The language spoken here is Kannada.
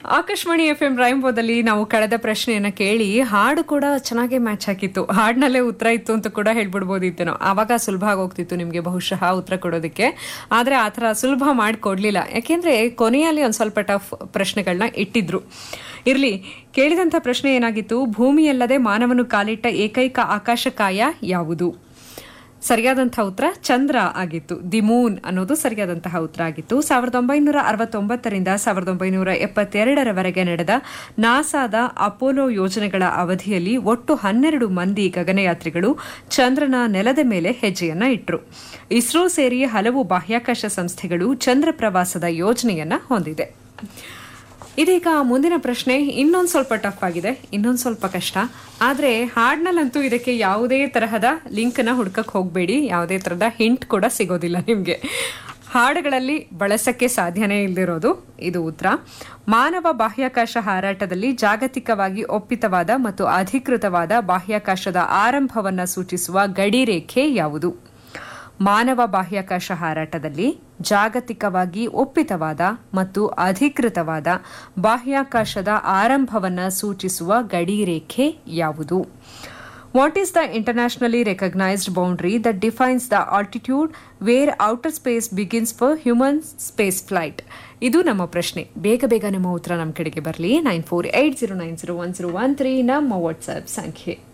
ಆಕಾಶವಾಣಿ ಎಫ್ ಎಂ ರೈಂಬೋದಲ್ಲಿ ನಾವು ಕಳೆದ ಪ್ರಶ್ನೆಯನ್ನ ಕೇಳಿ ಹಾಡು ಕೂಡ ಚೆನ್ನಾಗಿ ಮ್ಯಾಚ್ ಹಾಕಿತ್ತು ಹಾಡಿನಲ್ಲೇ ಉತ್ತರ ಇತ್ತು ಅಂತ ಕೂಡ ಹೇಳ್ಬಿಡ್ಬೋದಿತ್ತು ನಾವು ಆವಾಗ ಸುಲಭ ಆಗೋಗ್ತಿತ್ತು ನಿಮಗೆ ಬಹುಶಃ ಉತ್ತರ ಕೊಡೋದಕ್ಕೆ ಆದ್ರೆ ಆ ಥರ ಸುಲಭ ಮಾಡಿಕೊಡ್ಲಿಲ್ಲ ಯಾಕೆಂದ್ರೆ ಕೊನೆಯಲ್ಲಿ ಒಂದು ಸ್ವಲ್ಪ ಟಫ್ ಪ್ರಶ್ನೆಗಳನ್ನ ಇಟ್ಟಿದ್ರು ಇರ್ಲಿ ಕೇಳಿದಂಥ ಪ್ರಶ್ನೆ ಏನಾಗಿತ್ತು ಭೂಮಿಯಲ್ಲದೆ ಮಾನವನು ಕಾಲಿಟ್ಟ ಏಕೈಕ ಆಕಾಶಕಾಯ ಯಾವುದು ಸರಿಯಾದಂತಹ ಉತ್ತರ ಚಂದ್ರ ಆಗಿತ್ತು ದಿ ಮೂನ್ ಅನ್ನೋದು ಸರಿಯಾದಂತಹ ಉತ್ತರ ಆಗಿತ್ತು ಸಾವಿರದ ಒಂಬೈನೂರ ಅರವತ್ತೊಂಬತ್ತರಿಂದ ಸಾವಿರದ ಒಂಬೈನೂರ ಎಪ್ಪತ್ತೆರಡರವರೆಗೆ ನಡೆದ ನಾಸಾದ ಅಪೋಲೋ ಯೋಜನೆಗಳ ಅವಧಿಯಲ್ಲಿ ಒಟ್ಟು ಹನ್ನೆರಡು ಮಂದಿ ಗಗನಯಾತ್ರಿಗಳು ಚಂದ್ರನ ನೆಲದ ಮೇಲೆ ಹೆಜ್ಜೆಯನ್ನ ಇಟ್ಟರು ಇಸ್ರೋ ಸೇರಿ ಹಲವು ಬಾಹ್ಯಾಕಾಶ ಸಂಸ್ಥೆಗಳು ಚಂದ್ರ ಪ್ರವಾಸದ ಯೋಜನೆಯನ್ನ ಹೊಂದಿದೆ ಇದೀಗ ಮುಂದಿನ ಪ್ರಶ್ನೆ ಇನ್ನೊಂದು ಸ್ವಲ್ಪ ಟಫ್ ಆಗಿದೆ ಇನ್ನೊಂದು ಸ್ವಲ್ಪ ಕಷ್ಟ ಆದರೆ ಹಾಡ್ನಲ್ಲಂತೂ ಇದಕ್ಕೆ ಯಾವುದೇ ತರಹದ ಲಿಂಕ್ನ ಹುಡ್ಕಕ್ಕೆ ಹೋಗಬೇಡಿ ಯಾವುದೇ ತರಹದ ಹಿಂಟ್ ಕೂಡ ಸಿಗೋದಿಲ್ಲ ನಿಮಗೆ ಹಾಡುಗಳಲ್ಲಿ ಬಳಸಕ್ಕೆ ಸಾಧ್ಯನೇ ಇಲ್ಲದಿರೋದು ಇದು ಉತ್ತರ ಮಾನವ ಬಾಹ್ಯಾಕಾಶ ಹಾರಾಟದಲ್ಲಿ ಜಾಗತಿಕವಾಗಿ ಒಪ್ಪಿತವಾದ ಮತ್ತು ಅಧಿಕೃತವಾದ ಬಾಹ್ಯಾಕಾಶದ ಆರಂಭವನ್ನು ಸೂಚಿಸುವ ಗಡಿರೇಖೆ ಯಾವುದು ಮಾನವ ಬಾಹ್ಯಾಕಾಶ ಹಾರಾಟದಲ್ಲಿ ಜಾಗತಿಕವಾಗಿ ಒಪ್ಪಿತವಾದ ಮತ್ತು ಅಧಿಕೃತವಾದ ಬಾಹ್ಯಾಕಾಶದ ಆರಂಭವನ್ನು ಸೂಚಿಸುವ ಗಡಿರೇಖೆ ಯಾವುದು what is the internationally recognised boundary that defines the altitude where outer space begins for human space flight ಇದು ನಮ್ಮ ಪ್ರಶ್ನೆ ಬೇಗ ಬೇಗ ನಿಮ್ಮ ಉತ್ತರ ನಮ್ಮ ಕಡೆಗೆ ಬರಲಿ nine four eight zero nine zero one zero one three ನಮ್ಮ ವಾಟ್ಸ್ಆಪ್ ಸಂಖ್ಯೆ